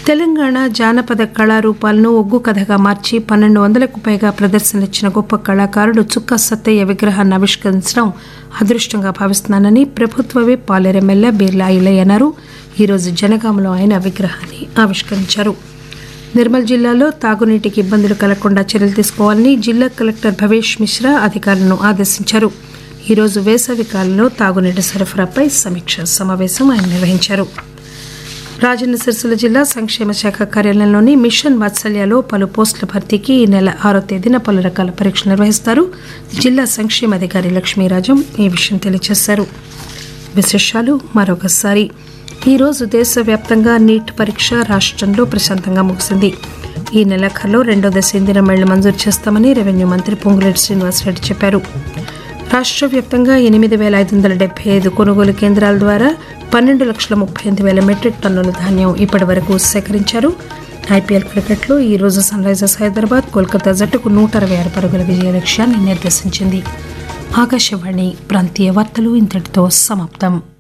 తెలంగాణ జానపద కళారూపాలను ఒగ్గు కథగా మార్చి పన్నెండు వందలకు పైగా ప్రదర్శనలిచ్చిన గొప్ప కళాకారుడు చుక్క సత్తయ్య విగ్రహాన్ని ఆవిష్కరించడం అదృష్టంగా భావిస్తున్నానని ప్రభుత్వవే పాలేరెమ్మెల్యే బీర్లా ఐలయ్య అన్నారు ఈరోజు జనగామలో ఆయన విగ్రహాన్ని ఆవిష్కరించారు నిర్మల్ జిల్లాలో తాగునీటికి ఇబ్బందులు కలగకుండా చర్యలు తీసుకోవాలని జిల్లా కలెక్టర్ భవేష్ మిశ్రా అధికారులను ఆదేశించారు ఈరోజు వేసవి కాలంలో తాగునీటి సరఫరాపై సమీక్ష సమావేశం ఆయన నిర్వహించారు రాజన్న సిరిసిల్ల జిల్లా సంక్షేమ శాఖ కార్యాలయంలోని మిషన్ వాత్సల్యలో పలు పోస్టుల భర్తీకి ఈ నెల ఆరో తేదీన పలు రకాల పరీక్షలు నిర్వహిస్తారు జిల్లా సంక్షేమాధికారి లక్ష్మీరాజం ఈ విషయం తెలియజేశారు విశేషాలు మరొకసారి ఈరోజు దేశవ్యాప్తంగా నీట్ పరీక్ష రాష్ట్రంలో ప్రశాంతంగా ముగిసింది ఈ నెలాఖరులో రెండో దశ ఇందిన మేళ్లు మంజూరు చేస్తామని రెవెన్యూ మంత్రి పొంగులేటి శ్రీనివాసరెడ్డి చెప్పారు రాష్ట్ర వ్యాప్తంగా ఎనిమిది వేల ఐదు వందల డెబ్బై ఐదు కొనుగోలు కేంద్రాల ద్వారా పన్నెండు లక్షల ముప్పై ఎనిమిది వేల మెట్రిక్ టన్నుల ధాన్యం ఇప్పటి వరకు సేకరించారు ఐపీఎల్ క్రికెట్లో ఈ రోజు సన్ రైజర్స్ హైదరాబాద్ కోల్కతా జట్టుకు నూట అరవై ఆరు పరుగుల విజయ లక్ష్యాన్ని నిర్దేశించింది ఆకాశవాణి ప్రాంతీయ వార్తలు ఇంతటితో సమాప్తం